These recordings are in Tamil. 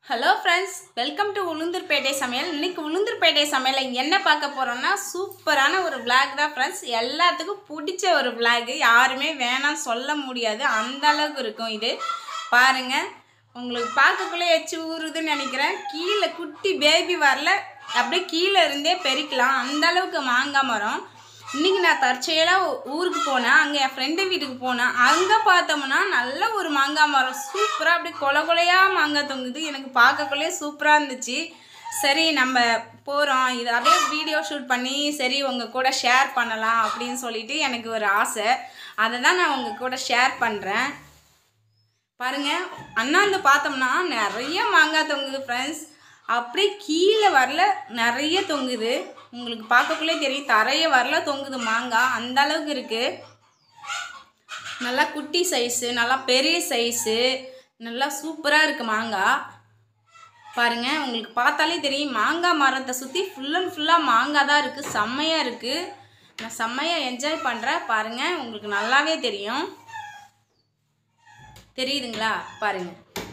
hello friends welcome to Ulundurpettai சமையல் இன்னைக்கு உளுந்தூர்பேட்டை சமையலில் என்ன பார்க்க போகிறோம்னா சூப்பரான ஒரு vlog தான் ஃப்ரெண்ட்ஸ் எல்லாத்துக்கும் பிடிச்ச ஒரு vlog யாருமே வேணாம் சொல்ல முடியாது அந்த அளவுக்கு இருக்கும் இது பாருங்க உங்களுக்கு பார்க்கக்குள்ளே எச்சு ஊறுதுன்னு நினைக்கிறேன் கீழே குட்டி பேபி வரல அப்படியே கீழே இருந்தே பெருக்கலாம் அந்த அளவுக்கு மாங்காய் மரம் இன்னைக்கு நான் தற்செயலாக ஊருக்கு போனேன் அங்கே என் ஃப்ரெண்டு வீட்டுக்கு போனேன் அங்கே பார்த்தோம்னா நல்ல ஒரு மாங்காய் மரம் சூப்பராக அப்படியே கொலை கொலையாக மாங்காய் தொங்குது எனக்கு பார்க்கக்குள்ளே சூப்பராக இருந்துச்சு சரி நம்ம போகிறோம் இது அப்படியே வீடியோ ஷூட் பண்ணி சரி உங்கள் கூட ஷேர் பண்ணலாம் அப்படின்னு சொல்லிட்டு எனக்கு ஒரு ஆசை அதை தான் நான் உங்கள் கூட ஷேர் பண்ணுறேன் பாருங்க அண்ணாந்து பார்த்தோம்னா நிறைய மாங்காய் தொங்குது ஃப்ரெண்ட்ஸ் அப்படியே கீழே வரல நிறைய தொங்குது உங்களுக்கு பார்க்கக்குள்ளே தெரியும் தரைய வரல தொங்குது மாங்காய் அந்த அளவுக்கு இருக்குது நல்லா குட்டி சைஸு நல்லா பெரிய சைஸு நல்லா சூப்பராக இருக்குது மாங்காய் பாருங்க உங்களுக்கு பார்த்தாலே தெரியும் மாங்காய் மரத்தை சுற்றி ஃபுல் அண்ட் ஃபுல்லாக மாங்காய் தான் இருக்குது செம்மையாக இருக்குது நான் செம்மையாக என்ஜாய் பண்ணுறேன் பாருங்கள் உங்களுக்கு நல்லாவே தெரியும் தெரியுதுங்களா பாருங்க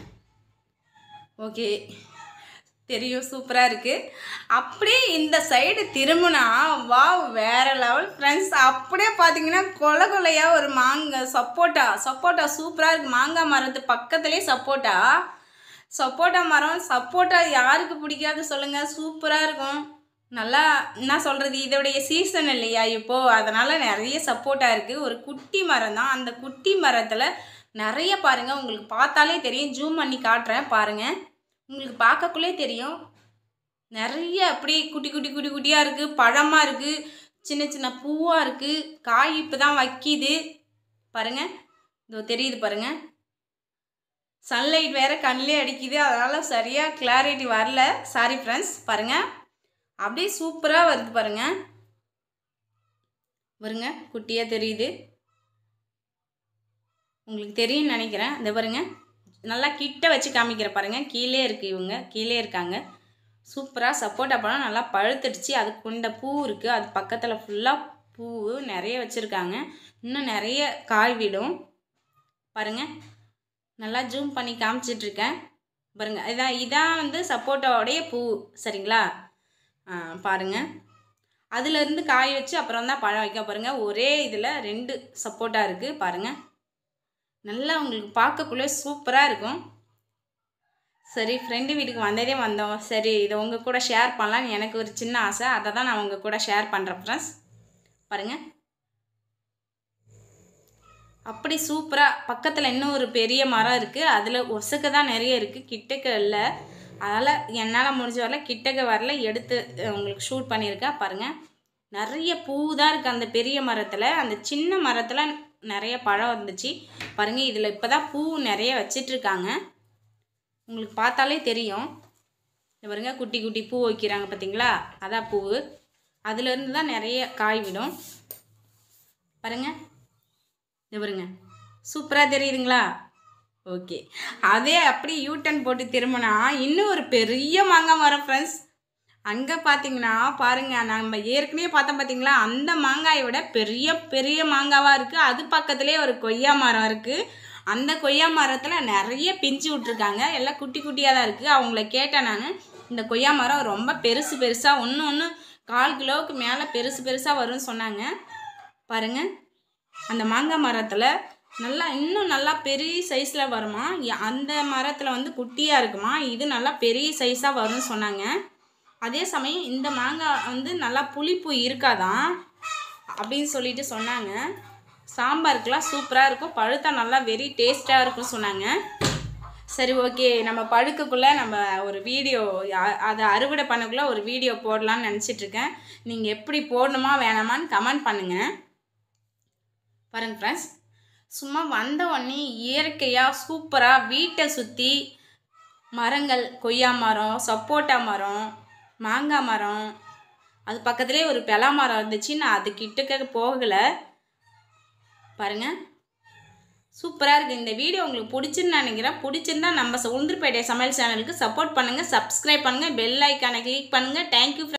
ஓகே தெரியும் சூப்பராக இருக்குது அப்படியே இந்த சைடு திரும்பினா வா வேற லெவல் ஃப்ரெண்ட்ஸ் அப்படியே பார்த்தீங்கன்னா கொலை கொலையாக ஒரு மாங்காய் சப்போட்டா சப்போட்டா சூப்பராக இருக்குது மாங்காய் மரத்து பக்கத்துலேயே சப்போட்டா சப்போட்டா மரம் சப்போட்டா யாருக்கு பிடிக்காது சொல்லுங்கள் சூப்பராக இருக்கும் நல்லா என்ன சொல்கிறது இதோடைய சீசன் இல்லையா இப்போது அதனால் நிறைய சப்போட்டா இருக்குது ஒரு குட்டி மரம் தான் அந்த குட்டி மரத்தில் நிறைய பாருங்கள் உங்களுக்கு பார்த்தாலே தெரியும் ஜூம் பண்ணி காட்டுறேன் பாருங்கள் உங்களுக்கு பார்க்கக்குள்ளே தெரியும் நிறைய அப்படியே குட்டி குட்டி குட்டி குட்டியாக இருக்குது பழமாக இருக்குது சின்ன சின்ன பூவாக இருக்குது காய் இப்போ தான் வைக்கிது பாருங்கள் இதோ தெரியுது பாருங்கள் சன்லைட் வேறு கண்ணிலே அடிக்குது அதனால் சரியாக கிளாரிட்டி வரல சாரி ஃப்ரெண்ட்ஸ் பாருங்கள் அப்படியே சூப்பராக வருது பாருங்கள் வருங்க குட்டியாக தெரியுது உங்களுக்கு தெரியும்னு நினைக்கிறேன் இந்த பாருங்க நல்லா கிட்ட வச்சு காமிக்கிற பாருங்க கீழே இருக்குது இவங்க கீழே இருக்காங்க சூப்பராக சப்போட்டா பழம் நல்லா பழுத்துடுச்சு அதுக்கு கொண்ட பூ இருக்குது அது பக்கத்தில் ஃபுல்லாக பூ நிறைய வச்சுருக்காங்க இன்னும் நிறைய காய் விடும் பாருங்க நல்லா ஜூம் பண்ணி காமிச்சிட்ருக்கேன் பாருங்க இதான் இதான் வந்து சப்போட்டாவோடைய பூ சரிங்களா ஆ, பாருங்க அதுலேருந்து காய் வச்சு அப்புறம் தான் பழம் வைக்க பாருங்க ஒரே இதில் ரெண்டு சப்போட்டா இருக்குது பாருங்கள் நல்லா உங்களுக்கு பார்க்கக்குள்ளே சூப்பராக இருக்கும் சரி ஃப்ரெண்டு வீட்டுக்கு வந்ததே வந்தோம் சரி இதை உங்கள் கூட ஷேர் பண்ணலான்னு எனக்கு ஒரு சின்ன ஆசை அதை தான் நான் உங்கள் கூட ஷேர் பண்ணுறேன் ஃப்ரெண்ட்ஸ் பாருங்கள் அப்படி சூப்பராக பக்கத்தில் இன்னும் ஒரு பெரிய மரம் இருக்குது அதில் ஒசக்க தான் நிறைய இருக்குது கிட்டக்க இல்லை அதனால் என்னால் முடிஞ்ச வரல கிட்டக்க வரல எடுத்து அஹ், உங்களுக்கு ஷூட் பண்ணியிருக்கேன் பாருங்கள் நிறைய பூ தான் இருக்குது அந்த பெரிய மரத்தில் அந்த சின்ன மரத்தில் நிறைய பழம் வந்துச்சு பாருங்கள் இதில் இப்போ தான் பூ நிறைய வச்சிட்ருக்காங்க உங்களுக்கு பார்த்தாலே தெரியும் இது பாருங்க குட்டி குட்டி பூ வைக்கிறாங்க பார்த்தீங்களா அதான் பூ அதுலேருந்து தான் நிறைய காய் விடும் பாருங்க இது பாருங்க சூப்பராக தெரியுதுங்களா ஓகே அதே அப்படி யூட்டன் போட்டு திரும்பினா இன்னும் ஒரு பெரிய மாங்காய் மரம் ஃப்ரெண்ட்ஸ் அங்கே பார்த்தீங்கன்னா பாருங்க நம்ம ஏற்கனவே பார்த்தோம் பார்த்தீங்களா அந்த மாங்காயை விட பெரிய பெரிய மாங்காவாக இருக்குது அது பக்கத்துலேயே ஒரு கொய்யா மரம் இருக்குது அந்த கொய்யா மரத்தில் நிறைய பிஞ்சு விட்ருக்காங்க எல்லாம் குட்டி குட்டியாக தான் இருக்குது அவங்கள கேட்டேன் நான் இந்த கொய்யா மரம் ரொம்ப பெருசு பெருசாக ஒன்று ஒன்று கால் கிலோவுக்கு மேலே பெருசு பெருசாக வரும்னு சொன்னாங்க பாருங்கள் அந்த மாங்காய் மரத்தில் நல்லா இன்னும் நல்லா பெரிய சைஸில் வருமா இ- அந்த மரத்தில் வந்து குட்டியாக இருக்குமா இது நல்லா பெரிய சைஸாக வரும்னு சொன்னாங்க அதே சமயம் இந்த மாங்காய் வந்து நல்லா புளிப்பு இருக்காதான் அப்படின்னு சொல்லிட்டு சொன்னாங்க சாம்பாருக்குலாம் சூப்பராக இருக்கும் பழுத்தா நல்லா வெரி டேஸ்ட்டாக இருக்கும்னு சொன்னாங்க சரி ஓகே நம்ம பழுக்கக்குள்ளே நம்ம ஒரு வீடியோ அதை அறுவடை பண்ணக்குள்ளே ஒரு வீடியோ போடலான்னு நினச்சிட்ருக்கேன் நீங்கள் எப்படி போடணுமா வேணாமான்னு கமெண்ட் பண்ணுங்கள் பாருங்க ஃப்ரெண்ட்ஸ் சும்மா வந்த உடனே இயற்கையாக சூப்பராக வீட்டை சுற்றி மரங்கள் கொய்யா மரம் சப்போட்டா மரம் மாங்காய் மரம் அது பக்கத்துலேயே ஒரு பெலா மரம் இருந்துச்சு நான் அது கிட்டக்க போகலை பாருங்க சூப்பராக இருக்குது இந்த வீடியோ உங்களுக்கு பிடிச்சிருந்து நினைக்கிறேன் பிடிச்சிருந்தா நம்ம உளுந்தூர்பேட்டை சமையல் சேனலுக்கு சப்போர்ட் பண்ணுங்கள் சப்ஸ்கிரைப் பண்ணுங்கள் பெல் ஐக்கானை கிளிக் பண்ணுங்கள் தேங்க்யூ